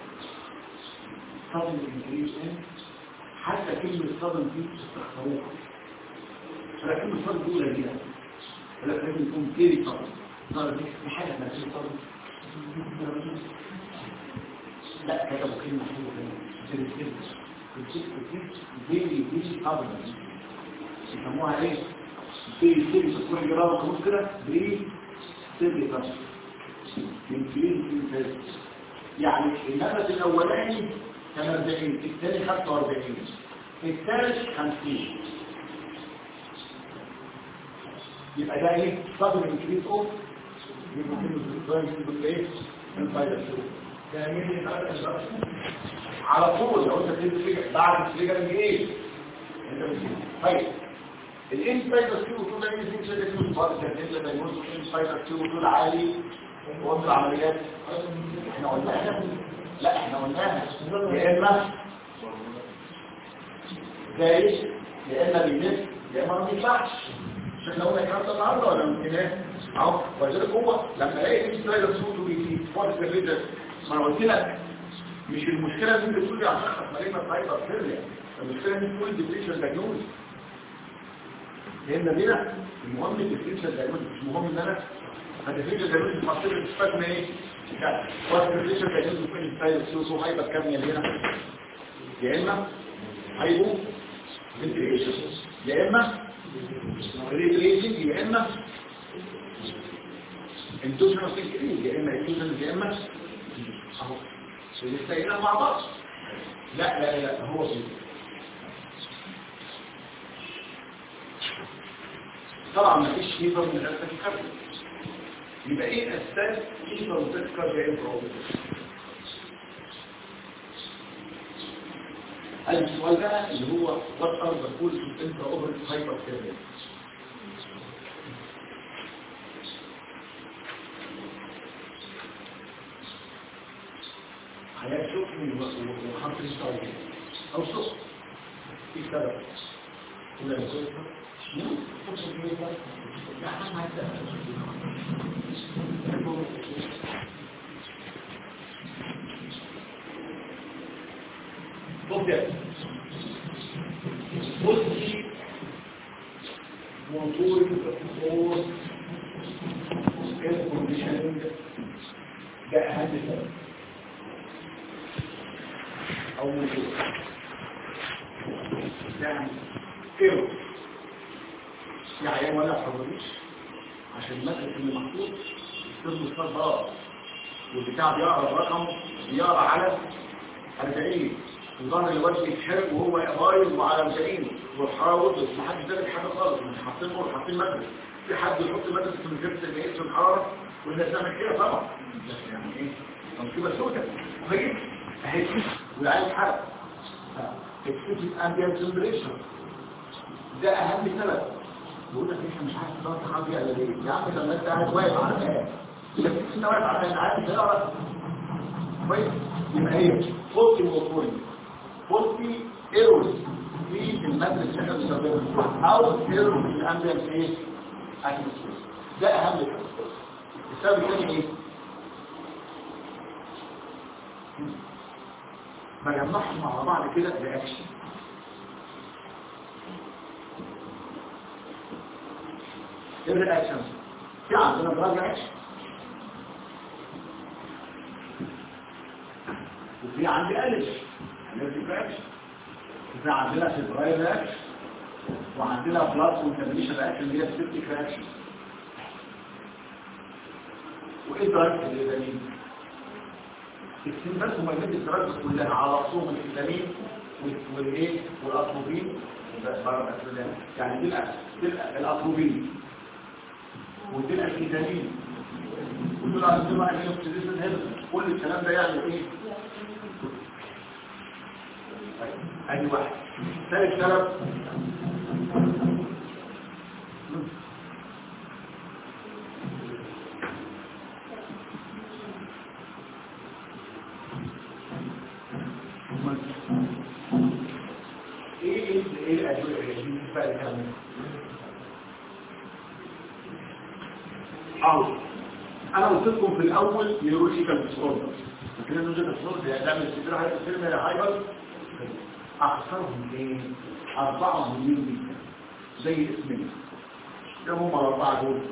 صدم انكريس حتى كلمة صدم دي تستخدموها ولكن الصدم دي قليلة ولكن لازم يكون كيري صدم صدم دي في حاجة ما فيش صدم لا كتبوا كلمة حلوة هنا كتير كتير ديلي ديلي صدم يسموها ايه؟ ديلي ديلي تكون جرابة كمان كده بري سيري صدم من كلين كلين يعني النفس الأولاني كان 40 الثاني 45 الثالث 50 يبقى ده ايه صدر انكريس اوف يبقى كده ايه الفايده على طول لو انت بتدي بعد الفيجرنج ايه انت بتجيب طيب الانسايدر كيو طول ده يمكن شيء اسمه بعض الترتيب لما يقول الانسايدر كيو طول عالي وقت العمليات احنا قلنا لا احنا قلناها يا اما جايش يا اما بيمس يا اما ما بيطلعش مش احنا قلنا الكلام ده النهارده ولا ممكن ايه اهو ولذلك هو لما الاقي في سلايدر صوته بيزيد فورس الريجر ما انا قلت لك مش المشكله ان انت تقول لي عشان خصمالين ما سلايدر سيريا المشكله ان انت تقول ديفريشن دايجنوز لان هنا المهم الديفريشن دايجنوز مش مهم ان انا الديفريشن دايجنوز بتحط لي استفاد ايه والريليشن بين بين ستايل سوسو هايبر كامل هنا يا اما هايبو فنتريشن يا اما ريبريزنج يا اما اندوجينوس انكريز يا اما انكريز يا اما اهو الاستايلين مع بعض لا لا لا هو كده طبعا ما فيش فيبر من غير تكرر يبقى ايه اساس كيف تذكر بعين الروض السؤال بقى اللي هو what are the causes of intraoperant hyperthermia حياة شكل وحرف الصالح او صف في سبب ولا نقول Complet. Aussi, motor or air conditioning ده أهم سبب أو موتور يعني ايه يعني ولا حضريش عشان المسألة اللي محطوط يستخدم الصدار والبتاع بيقرا الرقم بيقرا على 40 وظهر الوجه يتحرق وهو بايظ وعلى 40 والحراره وصلت محدش دارك حاجه خالص مش حاطين نور حاطين مدرس في حد يحط مدرس من غير تغيير في الحراره والناس تعمل كده طبعا بس يعني ايه مصيبه سوداء وهي اهي والعيال حرق اكسسيف امبيانت تمبريتشر ده اهم سبب يقول لك انت مش عارف تدور تحاول على ليه يا عم لما انت قاعد واقف على مكان لكن انت واقف على مكان عارف تقرا كويس يبقى ايه فولتي موتوري فولتي ايرورز في المادة اللي احنا بنستخدمها او ايرور في الامبيانت ايه اتموسفير ده اهم الاسباب السبب الثاني ايه بجمعهم مع بعض كده رياكشن ايه الرياكشن في عندنا دراج رياكشن وفي عندي الرجي الرجي رياكشن وفي عندنا فيبرايل رياكشن وعندنا بلاس كونتامينيشن رياكشن اللي هي سيبتيك رياكشن وايه الدراج اللي ده السين بس هم يمد الدراجز كلها على راسهم الفيتامين والايه والاتروبين بره الاسلام يعني دي دي الاتروبين ودي الفيتامين ودول عندهم الاكسيديشن هنا كل الكلام ده يعني ايه طيب ادي واحد ثالث سبب ايه ايه الادويه اللي بقى الكلام او انا قلت لكم في الاول نيورولوجيكال ديسوردر لكن النيورولوجيكال ديسوردر بيعمل سيفير هايبر هايبر اكثرهم ايه اربعه مهمين جدا زي اسمين ده هم الاربعه دول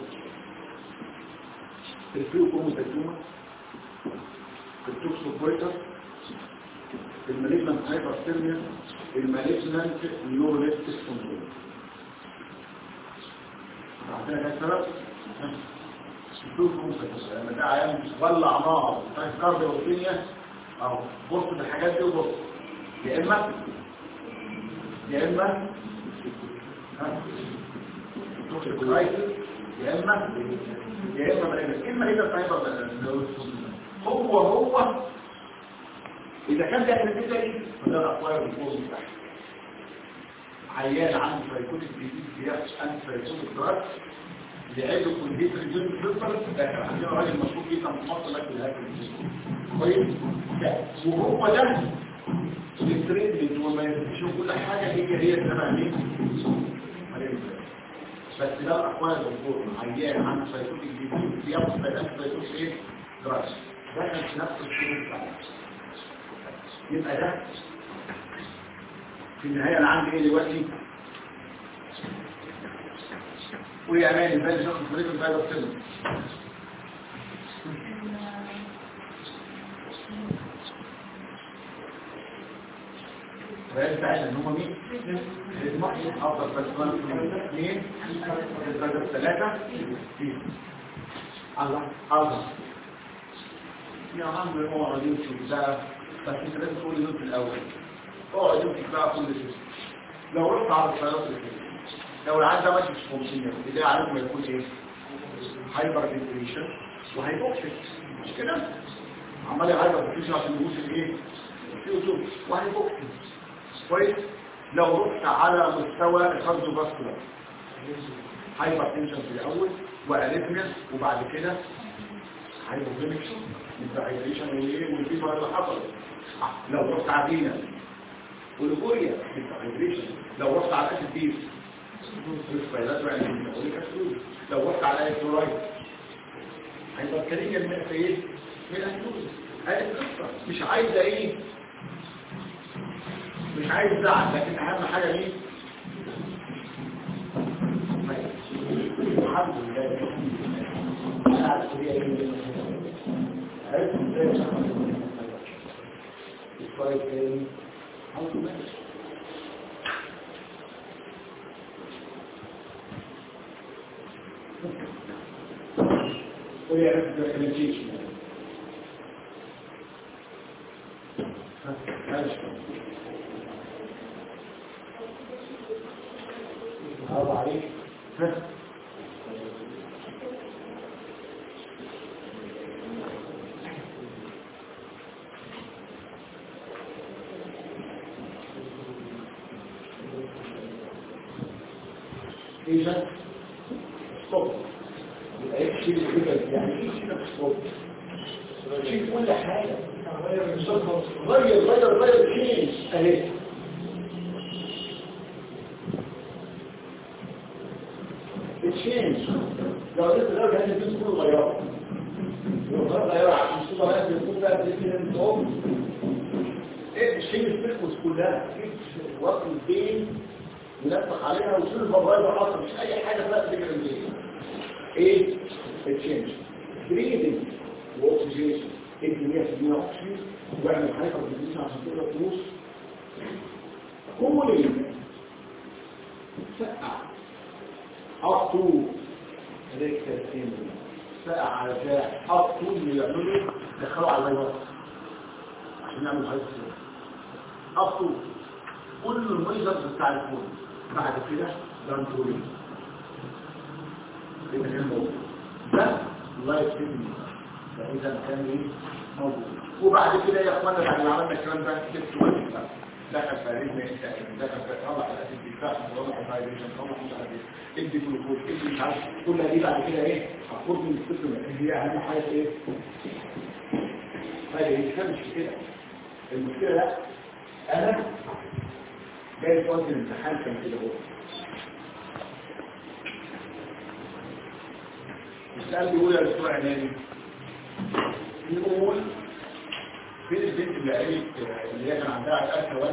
الفيوكوموتاكتوما التوكسوبويتر المالجنانت هايبرثيرميا المالجنانت نيوروليتس كنترول عندنا كده سبب الفيوكوموتاكتوما لما ده عيان ولع نار بتاع كارديوكينيا اهو بص بالحاجات دي وبص يا اما يا اما توكسيكولايتس يا اما يا اما مالجنانت ايه المالجنانت هايبر هو هو إذا كان ده النتيجة فده الأطوار الفوز بتاعه عيان عنده فيكون الجديد بيحصل أنت فيكون الدرس لعيده كونهيت ريجون فلتر ده عندنا راجل مشهور جدا في مصر لكن الهاكل كويس وهو ده التريتمنت وما يشوف كل حاجة هي هي تبع مين بس ده الأقوال الدكتور عيان عنده فيكون الجديد بيحصل فيكون ايه درس ده كان نفس الشيء بتاعه يبقى ده في النهاية أنا عندي إيه دلوقتي ويا أمان البال شخص فريق البال والسلم الرئيس بتاعنا ان هم مين؟ افضل بسمان اثنين ثلاثة الله الله يا عم اقعد يمشي بقى بس انت لازم تقول النوت الاول اقعد يمسك بقى كل شيء لو رحت على السيارات الكبيرة لو العيال ده ماشي مش فومسينيا اللي عليكم يكون ايه هايبر فنتريشن وهيبوكسيك مش كده عمال هايبر فنتريشن عشان يبوس الايه السي وهيبوكسيك كويس لو رحت على مستوى الكارديو فاسكولار هايبر تنشن في الاول واريثميا وبعد كده هايبوفينكس الدايليشن والايه والفيبر اللي حصلت لو رحت على دينا والبوريا الدايليشن لو رحت على الاسيد بيس لو رحت على الكلورايد هيبقى الكليه من ايه من الاسيد هذه القصه مش عايزه ايه مش عايز زعل لكن اهم حاجه ايه الحمد لله ويعرف الدوكيومنتيشن هذا عليك إذا ستوب يبقى ايه تشيل الكبد يعني ايه تشيل ستوب تشيل كل حاجه غير غير غير تشيل اهي تشينج لو قلت لو كان الجنس كله غيره لو غير غيره عشان الصوره بقى بيكون بقى بيكون توم ايه الشيء الفيكوس كلها وقت البين ونفتح عليها وشيل الفبراير اصلا مش اي حاجه بقى تفكر البين ايه التشينج بريدنج واكسجين ادي 100% اكسجين واعمل حركه بالجسم عشان تقدر تبوس كل سقع up to rectal syndrome سقع على شاع up to اللي يعملوا دخلوا على الوقت عشان نعمل هاي up to كل الميزرز بتاع الكون بعد كده دانتولين ده كان موجود ده لايف سيفنج فاذا كان ايه موجود وبعد كده يا اخوانا بعد ما عملنا الكلام ده كتبت وقت دخل في ريتم دخل في طلع الاسيد دفاع طلع الفايبريشن طلع مش عارف ايه ادي جلوكوز ادي مش عارف كل دي بعد كده ايه هتخرج من السيستم هي اهم حاجه ايه هذه هي مش كده المشكله لا انا جاي في وقت الامتحان كان كده هو السؤال بيقول يا دكتور عناني بيقول فين البنت اللي قالت اللي هي كان عندها الأكل وانا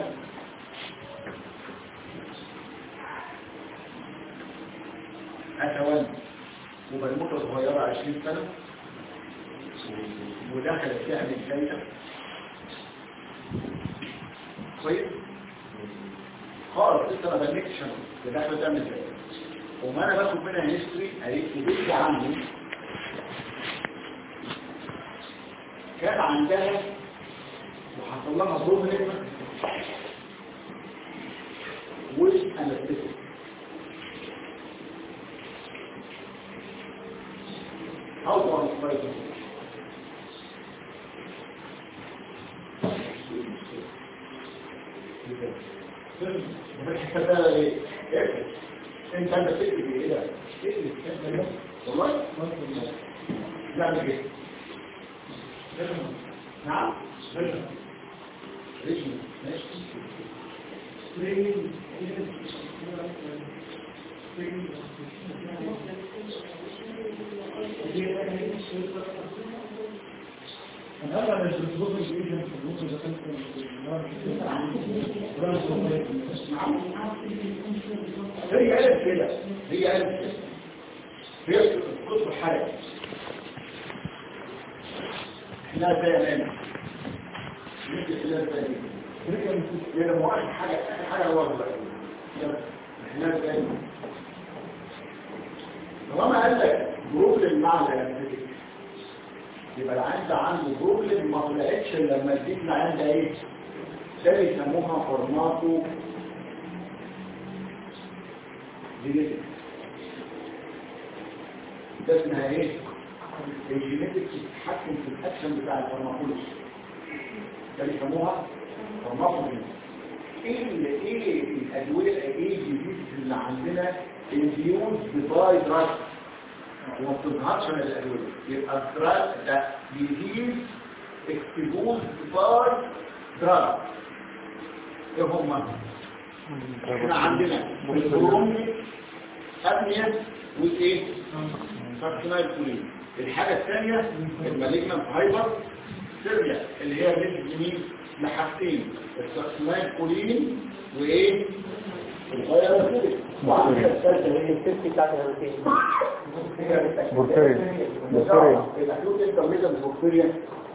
أتوان وبنوتة صغيرة عشرين سنة ودخلت فيها من الجاية كويس خالص لسه ما بنكتش دخلت تعمل ازاي وما انا باخد منها هيستوري قالت لي بنتي عندي كان عندها وحصل لها بروبلم والانستيك How to answer this? انت عندك فكر في ايه ده؟ ايه والله نعمل ايه؟ نعم ريشن ماشي هذا مش بتظبط الايجنت في النص اذا كنت هي قالت كده هي قالت كده هي قصة حاجة احنا زي ممكن خلال ثانية هي لما واحد حاجة حاجة واضحة احنا زي طالما قال لك بروبلم مع الانتيك يبقى العين ده عنده بروبلم ما طلعتش الا لما اديك العين ده ايه ده بيسموها فورماتو جينيتك ده اسمها ايه الجينيتك بتتحكم في الاكشن بتاع الفارماكولوجي ده بيسموها فارماكولوجي ايه اللي ايه الادويه ايه الجديد اللي عندنا انديوز باي دراج وما بتظهرش من الادويه يبقى الدراج ده ديزيز اكسبوز باي دراج ايه هم احنا عندنا البرومي ابنيا وايه ساركينايل كولين الحاجه الثانيه المالجنانت هايبر سيريا اللي هي نسبه مين لحاجتين الساركينايل كولين وايه الغير وعندك الثالثة هي الست بتاعت الهرسين بورفيريا بورفيريا الاكيوت انترميديت بورفيريا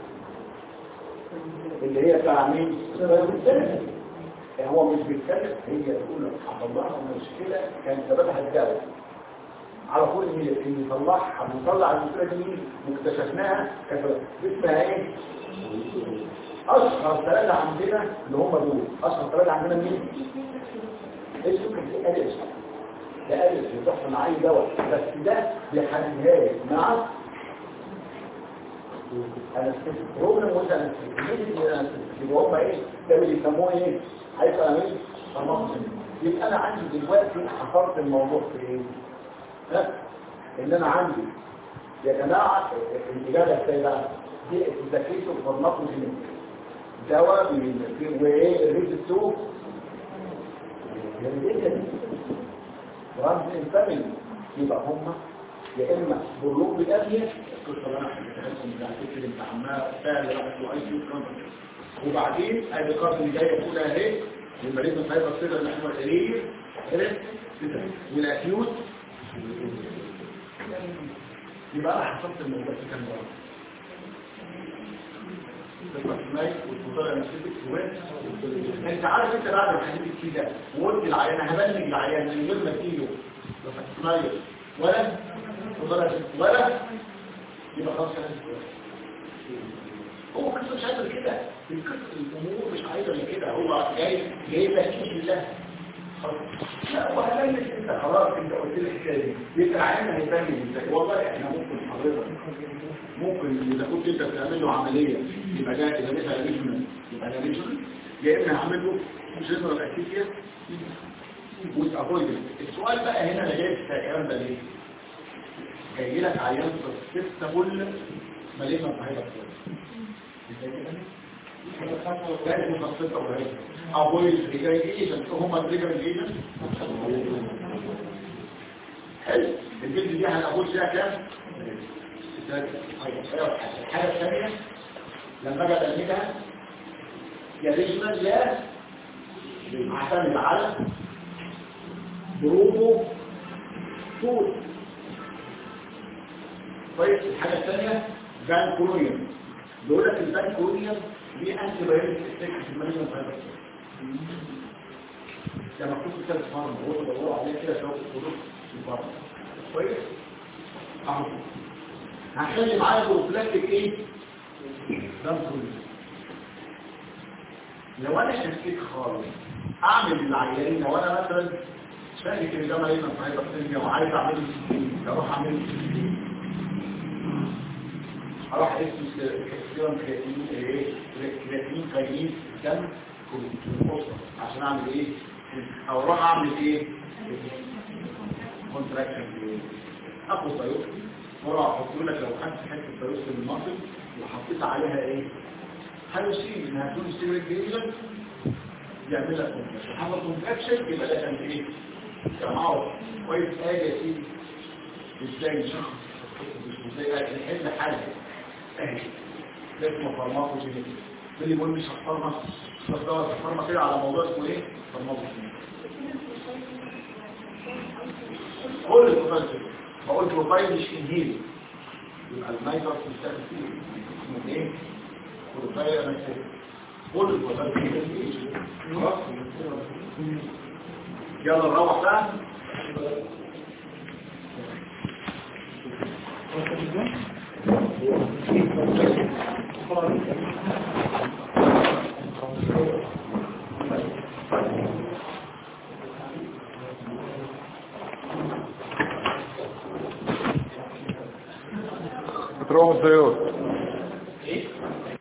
اللي هي بتاع مين هو مش بيتكلم هي تقول لك حصل لها مشكله كان سببها الدواء على طول ان اللي يطلعها بنطلع المشكله دي مين واكتشفناها كانت اسمها ايه اشهر ثلاثه عندنا اللي هم دول اشهر ثلاثه عندنا مين اسمه كان الف ده الف بيحصل مع اي دواء بس ده بيحللها لك مع انا بروبلم وانت انا يبقى هم ايه ده اللي بيسموه ايه هيبقى مين فمصر يبقى انا عندي دلوقتي حصرت الموضوع في ايه ها ان انا عندي يا جماعه الاجابه ازاي بقى دي التكليف فارماكوجينيك دواء بي- وايه الريت السوق رمز الفاميلي يبقى هم يا اما بلوغ بالابيه القصه اللي انا حكيتها لكم بتاعت الفكر انت عمال فعل راحت له اي كيو كونتر وبعدين ادي الكارت اللي جايه تقولها اهي المريض من هيبقى الصدر اللي احنا قليل والاكيوت يبقى انا حصلت الموضوع في كام مره انت عارف انت بعد الحديث كده وقلت العيان هبلغ العيان من غير ما تجيله لو ولا ولا ولا يبقى خلاص كده هو قصه مش عايز كده القصه الامور مش عايزه كده هو جاي جاي تكتيك الله لا هو هلمس انت خلاص انت قلت لي الحكايه دي يبقى العيان هيفهم ازاي والله احنا ممكن حضرتك ممكن اذا كنت انت بتعمل له عمليه يبقى ده اذا مثلا ريجنال يبقى ده ريجنال يا اما هعمل له جنرال اكتيفيا وافويد السؤال بقى هنا انا جايب الكلام ده ليه؟ جاي لك عيان سستابل مالينا صحيحه ازاي كده؟ كانت مخصصه وهي افويد ريجايجيشن هم الريجايجيشن حلو البنت دي هنقول فيها كام؟ الحاجة الثانية لما اجي أدمجها يا ريجنال يا اعتمد على برومو طول طيب الحاجة الثانية بان كولونيوم بيقول لك البان كولونيوم دي انتي بايوتيك ستيك في الماليزم فايبر ده مكتوب في ثالث مرة هو بدور عليه كده شوف الخروج في الفرق كويس اهو هخلي معايا بروفلاكتيك ايه دم كله لو انا شكيت خالص اعمل العيانين لو انا مثلا شاكك ان ده مريض في هايبرتنسيا وعايز اعمل له اروح اعمل له اروح اسم سيرم كرياتين ايه كرياتين قليل دم كله عشان اعمل ايه او اروح اعمل ايه كونتراكشن اخد طيور مرة احط لك لو خدت حته فلوس من المصل وحطيت عليها ايه هيشيل انها تكون ستيريك جيجن يعمل لك كونتراكشن حصل كونتراكشن يبقى ده كان ايه كان عوض كويس اجي يا سيدي ازاي نشخص ازاي نحل حاجه اهي ده اسمه فارماكوجينيتي اللي بيقول مش هتفرمك بس ده هتفرمك كده على موضوع اسمه ايه فارماكوجينيتي كل البروفايل بقول بروفايل مش انهيل يبقى النايتر بيستخدم فيه اسمه ايه بروفايل انا كده كل البروفايل خلاص يلا نروح بقى بتروحوا الطيور